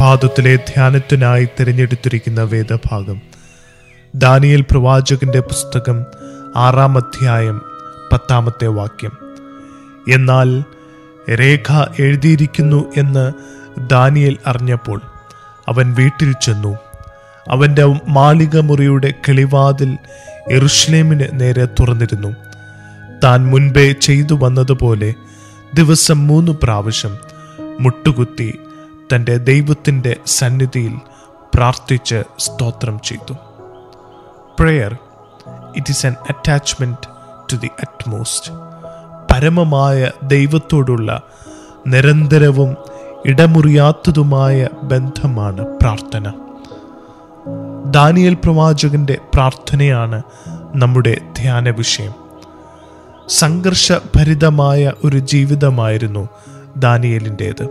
പ്രഭാതത്തിലെ ധ്യാനത്തിനായി തിരഞ്ഞെടുത്തിരിക്കുന്ന വേദഭാഗം ദാനിയേൽ പ്രവാചകന്റെ പുസ്തകം ആറാം അധ്യായം പത്താമത്തെ വാക്യം എന്നാൽ രേഖ എഴുതിയിരിക്കുന്നു എന്ന് ദാനിയേൽ അറിഞ്ഞപ്പോൾ അവൻ വീട്ടിൽ ചെന്നു അവൻ്റെ മാളിക മുറിയുടെ കിളിവാതിൽ എറുഷ്ലേമിന് നേരെ തുറന്നിരുന്നു താൻ മുൻപേ ചെയ്തു വന്നതുപോലെ ദിവസം മൂന്ന് പ്രാവശ്യം മുട്ടുകുത്തി തൻ്റെ ദൈവത്തിൻ്റെ സന്നിധിയിൽ പ്രാർത്ഥിച്ച് സ്തോത്രം ചെയ്തു prayer it is an attachment to the utmost പരമമായ ദൈവത്തോടുള്ള നിരന്തരവും ഇടമുറിയാത്തതുമായ ബന്ധമാണ് പ്രാർത്ഥന ദാനിയൽ പ്രവാചകന്റെ പ്രാർത്ഥനയാണ് നമ്മുടെ ധ്യാന വിഷയം സംഘർഷഭരിതമായ ഒരു ജീവിതമായിരുന്നു ദാനിയലിൻ്റേത്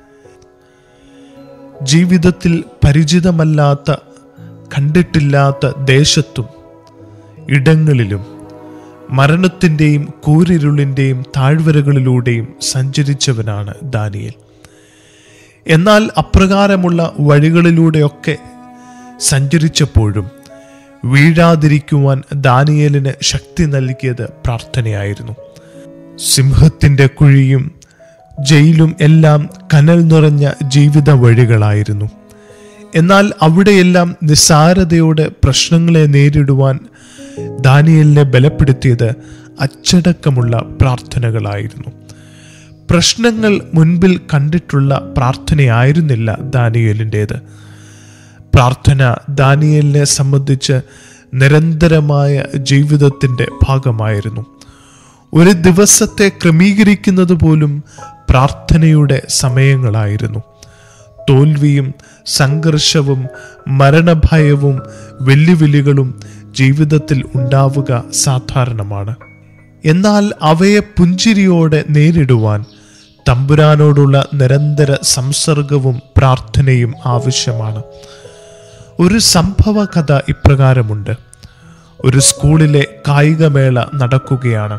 ജീവിതത്തിൽ പരിചിതമല്ലാത്ത കണ്ടിട്ടില്ലാത്ത ദേശത്തും ഇടങ്ങളിലും മരണത്തിൻ്റെയും കൂരിരുളിൻ്റെയും താഴ്വരകളിലൂടെയും സഞ്ചരിച്ചവനാണ് ദാനിയൽ എന്നാൽ അപ്രകാരമുള്ള വഴികളിലൂടെയൊക്കെ സഞ്ചരിച്ചപ്പോഴും വീഴാതിരിക്കുവാൻ ദാനിയലിന് ശക്തി നൽകിയത് പ്രാർത്ഥനയായിരുന്നു സിംഹത്തിൻ്റെ കുഴിയും ജയിലും എല്ലാം കനൽ നിറഞ്ഞ ജീവിത വഴികളായിരുന്നു എന്നാൽ അവിടെയെല്ലാം നിസ്സാരതയോടെ പ്രശ്നങ്ങളെ നേരിടുവാൻ ദാനിയലിനെ ബലപ്പെടുത്തിയത് അച്ചടക്കമുള്ള പ്രാർത്ഥനകളായിരുന്നു പ്രശ്നങ്ങൾ മുൻപിൽ കണ്ടിട്ടുള്ള പ്രാർത്ഥനയായിരുന്നില്ല ദാനിയലിൻ്റേത് പ്രാർത്ഥന ദാനിയലിനെ സംബന്ധിച്ച് നിരന്തരമായ ജീവിതത്തിൻ്റെ ഭാഗമായിരുന്നു ഒരു ദിവസത്തെ ക്രമീകരിക്കുന്നത് പോലും പ്രാർത്ഥനയുടെ സമയങ്ങളായിരുന്നു തോൽവിയും സംഘർഷവും മരണഭയവും വെല്ലുവിളികളും ജീവിതത്തിൽ ഉണ്ടാവുക സാധാരണമാണ് എന്നാൽ അവയെ പുഞ്ചിരിയോടെ നേരിടുവാൻ തമ്പുരാനോടുള്ള നിരന്തര സംസർഗവും പ്രാർത്ഥനയും ആവശ്യമാണ് ഒരു സംഭവ കഥ ഇപ്രകാരമുണ്ട് ഒരു സ്കൂളിലെ കായികമേള നടക്കുകയാണ്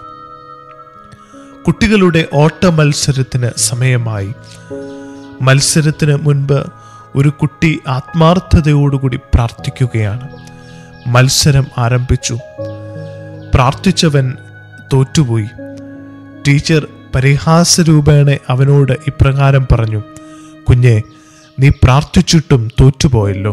കുട്ടികളുടെ ഓട്ട മത്സരത്തിന് സമയമായി മത്സരത്തിന് മുൻപ് ഒരു കുട്ടി ആത്മാർത്ഥതയോടുകൂടി പ്രാർത്ഥിക്കുകയാണ് മത്സരം ആരംഭിച്ചു പ്രാർത്ഥിച്ചവൻ തോറ്റുപോയി ടീച്ചർ പരിഹാസരൂപേണ അവനോട് ഇപ്രകാരം പറഞ്ഞു കുഞ്ഞെ നീ പ്രാർത്ഥിച്ചിട്ടും തോറ്റുപോയല്ലോ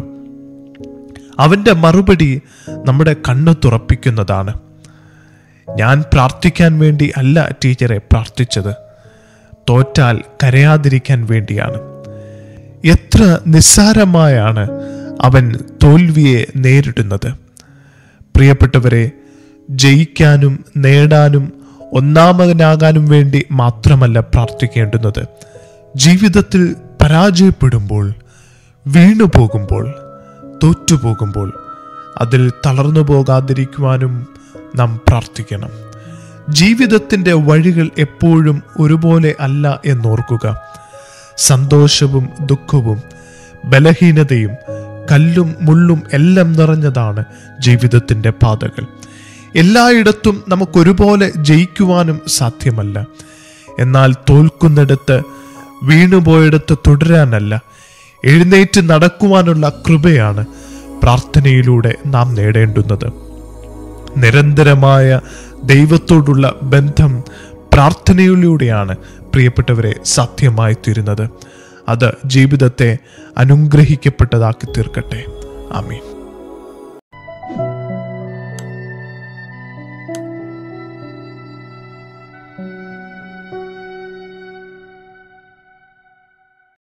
അവൻ്റെ മറുപടി നമ്മുടെ കണ്ണ് തുറപ്പിക്കുന്നതാണ് ഞാൻ പ്രാർത്ഥിക്കാൻ വേണ്ടി അല്ല ടീച്ചറെ പ്രാർത്ഥിച്ചത് തോറ്റാൽ കരയാതിരിക്കാൻ വേണ്ടിയാണ് എത്ര നിസ്സാരമായാണ് അവൻ തോൽവിയെ നേരിടുന്നത് പ്രിയപ്പെട്ടവരെ ജയിക്കാനും നേടാനും ഒന്നാമനാകാനും വേണ്ടി മാത്രമല്ല പ്രാർത്ഥിക്കേണ്ടുന്നത് ജീവിതത്തിൽ പരാജയപ്പെടുമ്പോൾ വീണു പോകുമ്പോൾ തോറ്റുപോകുമ്പോൾ അതിൽ തളർന്നു പോകാതിരിക്കുവാനും നാം പ്രാർത്ഥിക്കണം ജീവിതത്തിൻ്റെ വഴികൾ എപ്പോഴും ഒരുപോലെ അല്ല എന്നോർക്കുക സന്തോഷവും ദുഃഖവും ബലഹീനതയും കല്ലും മുള്ളും എല്ലാം നിറഞ്ഞതാണ് ജീവിതത്തിൻ്റെ പാതകൾ എല്ലായിടത്തും നമുക്കൊരുപോലെ ജയിക്കുവാനും സാധ്യമല്ല എന്നാൽ തോൽക്കുന്നിടത്ത് വീണുപോയിടത്ത് തുടരാനല്ല എഴുന്നേറ്റ് നടക്കുവാനുള്ള കൃപയാണ് പ്രാർത്ഥനയിലൂടെ നാം നേടേണ്ടുന്നത് നിരന്തരമായ ദൈവത്തോടുള്ള ബന്ധം പ്രാർത്ഥനയിലൂടെയാണ് പ്രിയപ്പെട്ടവരെ സാധ്യമായി തീരുന്നത് അത് ജീവിതത്തെ അനുഗ്രഹിക്കപ്പെട്ടതാക്കി തീർക്കട്ടെ ആമീൻ